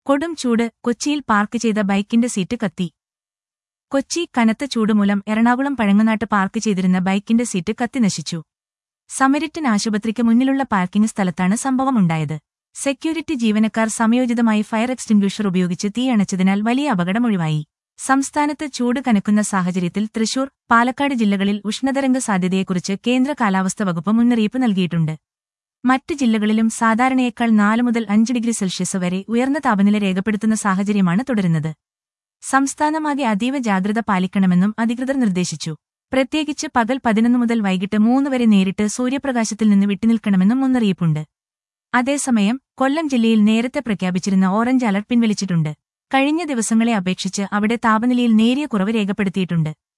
കൊടും ചൂട് കൊച്ചിയിൽ പാർക്ക് ചെയ്ത ബൈക്കിന്റെ സീറ്റ് കത്തി കൊച്ചി കനത്ത ചൂട് മൂലം എറണാകുളം പഴങ്ങനാട്ട് പാർക്ക് ചെയ്തിരുന്ന ബൈക്കിന്റെ സീറ്റ് കത്തി നശിച്ചു സമരിറ്റൻ ആശുപത്രിക്ക് മുന്നിലുള്ള പാർക്കിംഗ് സ്ഥലത്താണ് സംഭവമുണ്ടായത് സെക്യൂരിറ്റി ജീവനക്കാർ സമയോചിതമായി ഫയർ എക്സ്റ്റിംഗ്വിഷർ ഉപയോഗിച്ച് തീയണച്ചതിനാൽ വലിയ അപകടമൊഴിവായി സംസ്ഥാനത്ത് ചൂട് കനക്കുന്ന സാഹചര്യത്തിൽ തൃശൂർ പാലക്കാട് ജില്ലകളിൽ ഉഷ്ണതരംഗ സാധ്യതയെക്കുറിച്ച് കേന്ദ്ര കാലാവസ്ഥ വകുപ്പ് മുന്നറിയിപ്പ് നൽകിയിട്ടുണ്ട് മറ്റ് ജില്ലകളിലും സാധാരണയേക്കാൾ നാല് മുതൽ അഞ്ച് ഡിഗ്രി സെൽഷ്യസ് വരെ ഉയർന്ന താപനില രേഖപ്പെടുത്തുന്ന സാഹചര്യമാണ് തുടരുന്നത് സംസ്ഥാനമാകെ അതീവ ജാഗ്രത പാലിക്കണമെന്നും അധികൃതർ നിർദ്ദേശിച്ചു പ്രത്യേകിച്ച് പകൽ പതിനൊന്ന് മുതൽ വൈകിട്ട് മൂന്ന് വരെ നേരിട്ട് സൂര്യപ്രകാശത്തിൽ നിന്ന് വിട്ടുനിൽക്കണമെന്നും മുന്നറിയിപ്പുണ്ട് അതേസമയം കൊല്ലം ജില്ലയിൽ നേരത്തെ പ്രഖ്യാപിച്ചിരുന്ന ഓറഞ്ച് അലർട്ട് പിൻവലിച്ചിട്ടുണ്ട് കഴിഞ്ഞ ദിവസങ്ങളെ അപേക്ഷിച്ച് അവിടെ താപനിലയിൽ നേരിയ കുറവ് രേഖപ്പെടുത്തിയിട്ടുണ്ട്